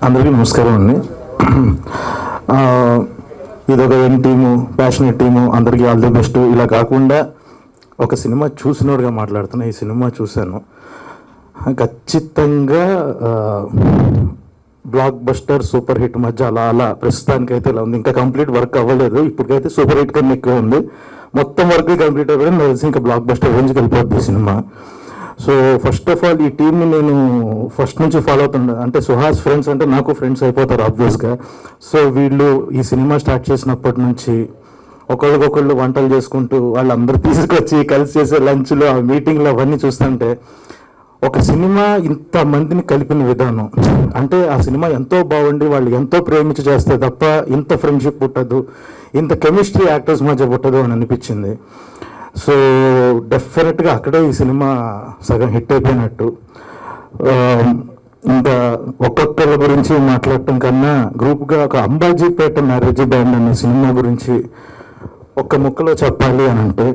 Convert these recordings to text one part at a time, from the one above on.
అందరికీ నమస్కారం అండి ఆ, ఇదొక యంగ్ టీము ప్యాషనెట్ టీము అందరికీ ఆల్ ది బెస్ట్ ఇలా కాకుండా ఒక సినిమా చూసినోడుగా మాట్లాడుతున్నా ఈ సినిమా చూశాను ఖచ్చితంగా బ్లాక్ బస్టర్ సూపర్ హిట్ మధ్య అలా అలా ప్రస్తుతానికైతే ఇలా ఉంది ఇంకా కంప్లీట్ వర్క్ అవ్వలేదు ఇప్పటికైతే సూపర్ హిట్ కన్నా ఎక్కువ ఉంది మొత్తం వర్క్ కంప్లీట్ అయిపోయింది నాకు తెలిసి ఇంకా బ్లాక్ బస్టర్ రేంజ్కి వెళ్ళిపోద్ది ఈ cinema so first of all ఈ టీంని నేను ఫస్ట్ నుంచి ఫాలో అవుతుండే అంటే సుహాస్ ఫ్రెండ్స్ అంటే నాకు ఫ్రెండ్స్ అయిపోతారు ఆబ్వియస్గా సో వీళ్ళు ఈ సినిమా స్టార్ట్ చేసినప్పటి నుంచి ఒకళ్ళకొకళ్ళు వంటలు చేసుకుంటూ వాళ్ళందరూ తీసుకొచ్చి కలిసి చేసే లంచ్లు ఆ మీటింగ్లు అవన్నీ చూస్తుంటే ఒక సినిమా ఇంత మందిని కలిపిన విధానం అంటే ఆ సినిమా ఎంతో బాగుండి వాళ్ళు ఎంతో ప్రేమించి చేస్తే తప్ప ఇంత ఫ్రెండ్షిప్ పుట్టదు ఇంత కెమిస్ట్రీ యాక్టర్స్ మధ్య పుట్టదు అని అనిపించింది సో డెఫినెట్గా అక్కడే ఈ సినిమా సగం హిట్ అయిపోయినట్టు ఆ, ఇంకా ఒక్కొక్కరి గురించి మాట్లాడటం కన్నా గ్రూప్గా ఒక అంబాజీపేట మ్యారేజ్ బ్యాండ్ అనే సినిమా గురించి ఒక్క ముక్కలో చెప్పాలి అని అంటే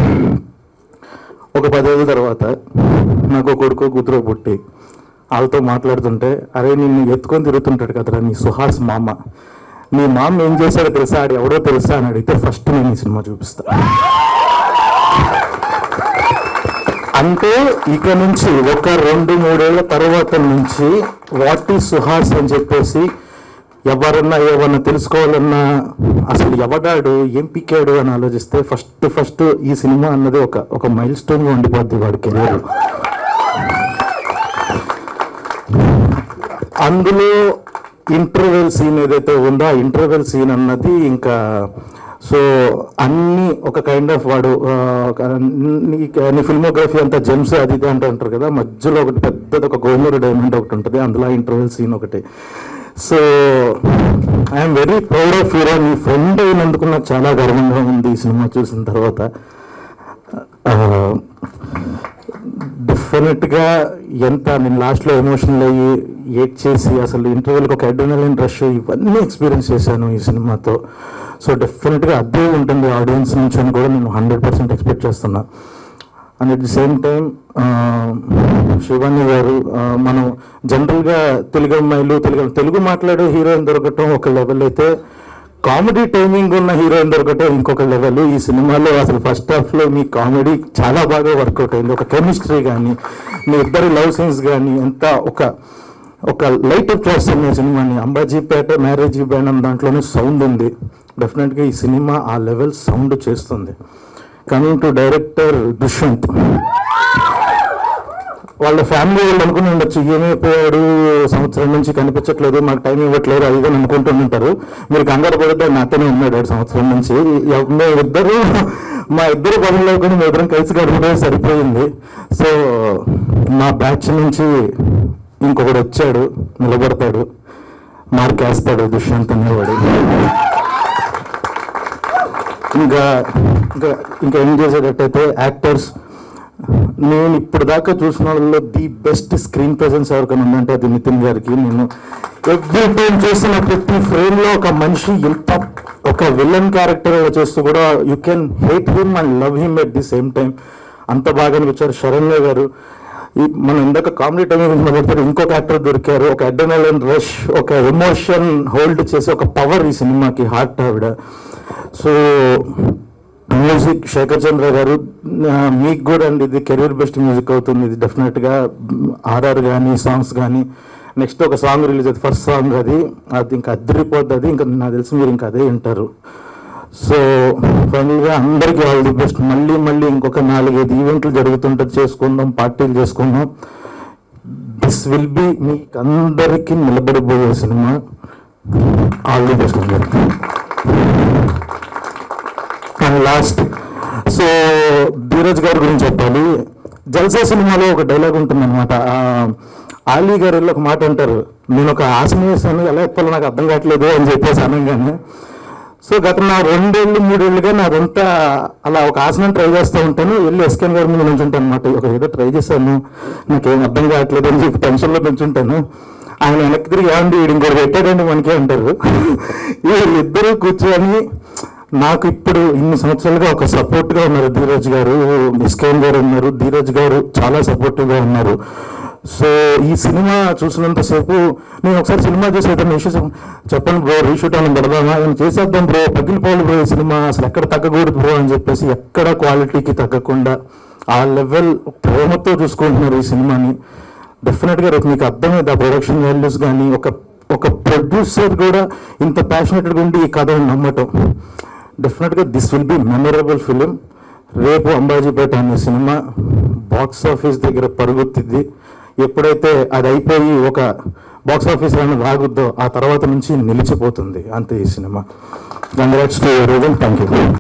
ఒక పదేళ్ళ తర్వాత నాకు ఒక కొడుకు కూతురు పుట్టి వాళ్ళతో మాట్లాడుతుంటే అరే నిన్ను ఎత్తుకొని తిరుగుతుంటాడు కదరా నీ సుహాస్ మామ నీ మామ ఏం చేశాడో తెలుసా ఆడు ఎవడో తెలుసా అని అడిగితే ఫస్ట్ నేను ఈ సినిమా చూపిస్తా అంటే ఇక నుంచి ఒక రెండు మూడేళ్ల తర్వాత నుంచి వాట్ ఈ సుహాస్ అని చెప్పేసి ఎవరన్నా ఏమన్నా తెలుసుకోవాలన్నా అసలు ఎవడాడు ఏం పిక్కాడు అని ఆలోచిస్తే ఫస్ట్ ఫస్ట్ ఈ సినిమా అన్నది ఒక ఒక మైల్ స్టోన్గా ఉండిపోద్ది వాడి కెరీర్ అందులో ఇంటర్వెల్ సీన్ ఏదైతే ఉందో ఆ ఇంటర్వెల్ సీన్ అన్నది ఇంకా సో అన్ని ఒక కైండ్ ఆఫ్ వాడు ఆ, ఒక నీ- నీ ఫిల్మోగ్రఫీ అంతా జెమ్స్ అది ఇది అంటూ ఉంటారు కదా మధ్యలో ఒకటి పెద్దది ఒక గోల్మూరు డైమండ్ ఒకటి ఉంటుంది అందులో ఇంటర్వెల్ సీన్ ఒకటి so I'm very proud of hero మీ ఫ్రెండ్ అయినందుకు నాకు చాలా గర్వంగా ఉంది ఈ సినిమా చూసిన తర్వాత డెఫినెట్గా ఎంత నేను లాస్ట్లో ఎమోషనల్ అయ్యి ఏడ్ చేసి అసలు ఇంటర్వ్యూలకు ఒక అడ్రినలిన్ రష్ ఇవన్నీ ఎక్స్పీరియన్స్ చేశాను ఈ సినిమాతో సో డెఫినెట్గా అదే ఉంటుంది ఆడియన్స్ నుంచి అని కూడా నేను హండ్రెడ్ పర్సెంట్ ఎక్స్పెక్ట్ చేస్తున్నా and at the same time Shivani garu ఆ, మనం జనరల్గా తెలుగు అమ్మాయిలు తెలుగు తెలుగు మాట్లాడే హీరోయిన్ దొరకటం ఒక లెవెల్ అయితే కామెడీ టైమింగ్ ఉన్న హీరోయిన్ దొరకటం ఇంకొక లెవెల్ ఈ సినిమాలో అసలు ఫస్ట్ హాఫ్లో మీ కామెడీ చాలా బాగా వర్కౌట్ అయింది ఒక కెమిస్ట్రీ కానీ మీ ఇద్దరి లవ్ సీన్స్ కానీ ఎంత ఒక ఒక లైట్ అప్ చేస్తుంది ఈ సినిమాని అంబాజీపేట మ్యారేజ్ బ్యాండ్ అన్న దాంట్లోనే సౌండ్ ఉంది డెఫినెట్గా ఈ సినిమా ఆ లెవెల్ సౌండ్ చేస్తుంది కమింగ్ టు డైరెక్టర్ దుష్యంత్ వాళ్ళ ఫ్యామిలీ వాళ్ళు అనుకుని ఉండొచ్చు ఏమైపోయాడు సంవత్సరం నుంచి కనిపించట్లేదు మాకు టైం ఇవ్వట్లేదు అది ఇది అని అనుకుంటూ ఉంటారు మీరు కంగారు పడితే నాతోనే ఉన్నాడు వాడు సంవత్సరం నుంచి ఎవ- మేము ఇద్దరు మా ఇద్దరు పనుల్లో కూడా మేము ఇద్దరం కలిసి గడపడం సరిపోయింది సో మా బ్యాచ్ నుంచి ఇంకొకడు వచ్చాడు నిలబడతాడు మార్కేస్తాడు దుష్యంత్ అనేవాడు ఇంకా ఇంకా ఇంకా ఏం చేసేటట్టయితే యాక్టర్స్ నేను ఇప్పుడు దాకా చూసిన వాళ్ళలో ది బెస్ట్ స్క్రీన్ ప్రెజెన్స్ ఎవరికైనా ఉందంటే అది నితిన్ గారికి నేను ఎవ్రీ టైం చూసిన ప్రతి ఫ్రేమ్ లో ఒక మనిషి ఎంత ఒక విలన్ క్యారెక్టర్ చేస్తూ కూడా you can hate him and love him at the same time అంత బాగా అనిపించారు శరణ్య గారు ఈ మనం ఇందాక కామెడీ టైం గురించి మాట్లాడుతారు ఇంకొక యాక్టర్ దొరికారు ఒక అడ్రనలన్ రష్ ఒక ఎమోషన్ హోల్డ్ చేసి ఒక పవర్ ఈ సినిమాకి హార్ట్ ఆవిడ సో మ్యూజిక్ శేఖర్ చంద్ర గారు ఆ, మీకు కూడా అండి ఇది కెరీర్ బెస్ట్ మ్యూజిక్ అవుతుంది ఇది డెఫినెట్గా ఆర్ఆర్ కానీ సాంగ్స్ కానీ నెక్స్ట్ ఒక సాంగ్ రిలీజ్ అవుతుంది ఫస్ట్ సాంగ్ అది అది ఇంకా అద్దరిపోద్ది అది ఇంకా నాకు తెలిసి మీరు ఇంకా అదే వింటారు సో ఫైనల్గా అందరికీ ఆల్ ది బెస్ట్ మళ్ళీ మళ్ళీ ఇంకొక నాలుగైదు ఈవెంట్లు జరుగుతుంటుంది చేసుకుందాం పార్టీలు చేసుకుందాం దిస్ విల్ బి మీకు అందరికీ నిలబడిపోయే సినిమా ఆల్ ది బెస్ట్ అందరికీ అండ్ లాస్ట్ సో ధీరజ్ గారి గురించి చెప్పాలి జల్సా సినిమాలో ఒక డైలాగ్ ఉంటుంది అనమాట ఆలీ గారు వెళ్ళి ఒక మాట అంటారు నేను ఒక ఆసనం వేసాను ఎలా చెప్పాలో నాకు అర్థం కావట్లేదు అని చెప్పేసి అనగానే సో గత నా రెండేళ్ళు మూడేళ్ళుగా నాదంతా అలా ఒక ఆసనం ట్రై చేస్తూ ఉంటాను వెళ్ళి ఎస్కెన్ గారి ముందు నుంచుంటాను అనమాట ఒక ఏదో ట్రై చేశాను నాకేం అర్థం కావట్లేదు అని చెప్పి టెన్షన్లో నుంచుంటాను ఆయన వెనక్కి తిరిగి ఏమండి వీడు ఇంకోటి పెట్టాడండి మనకే అంటారు వీళ్ళిద్దరూ కూర్చొని నాకు ఇప్పుడు ఇన్ని సంవత్సరాలుగా ఒక సపోర్ట్గా ఉన్నారు ధీరజ్ గారు ఇస్కేన్ గారు ఉన్నారు ధీరజ్ గారు చాలా సపోర్టివ్గా ఉన్నారు సో ఈ సినిమా చూసినంతసేపు నేను ఒకసారి సినిమా చూసి ఏదైనా ఇష్యూస్ చెప్పండి బ్రో రీషూట్ అని పెడదామా ఏమైనా చేసేద్దాం బ్రో పగిలిపోవాలి బ్రో ఈ సినిమా అసలు ఎక్కడ తగ్గకూడదు బ్రో అని చెప్పేసి ఎక్కడ క్వాలిటీకి తగ్గకుండా ఆ లెవెల్ ప్రేమతో చూసుకుంటున్నారు ఈ సినిమాని డెఫినెట్గా రేపు మీకు అర్థమైంది ఆ ప్రొడక్షన్ వాల్యూస్ కానీ ఒక ఒక ప్రొడ్యూసర్ కూడా ఇంత ప్యాషనెట్గా ఉండి ఈ కథను నమ్మటం డెఫినెట్గా this will be memorable film రేపు అంబాజీపేట అనే సినిమా బాక్స్ ఆఫీస్ దగ్గర పరుగుతుంది ఎప్పుడైతే అది అయిపోయి ఒక బాక్స్ ఆఫీస్ రన్ ఆగుద్దో ఆ తర్వాత నుంచి నిలిచిపోతుంది అంతే ఈ సినిమా కంగ్రాట్స్ టు ఎవరి థ్యాంక్ యూ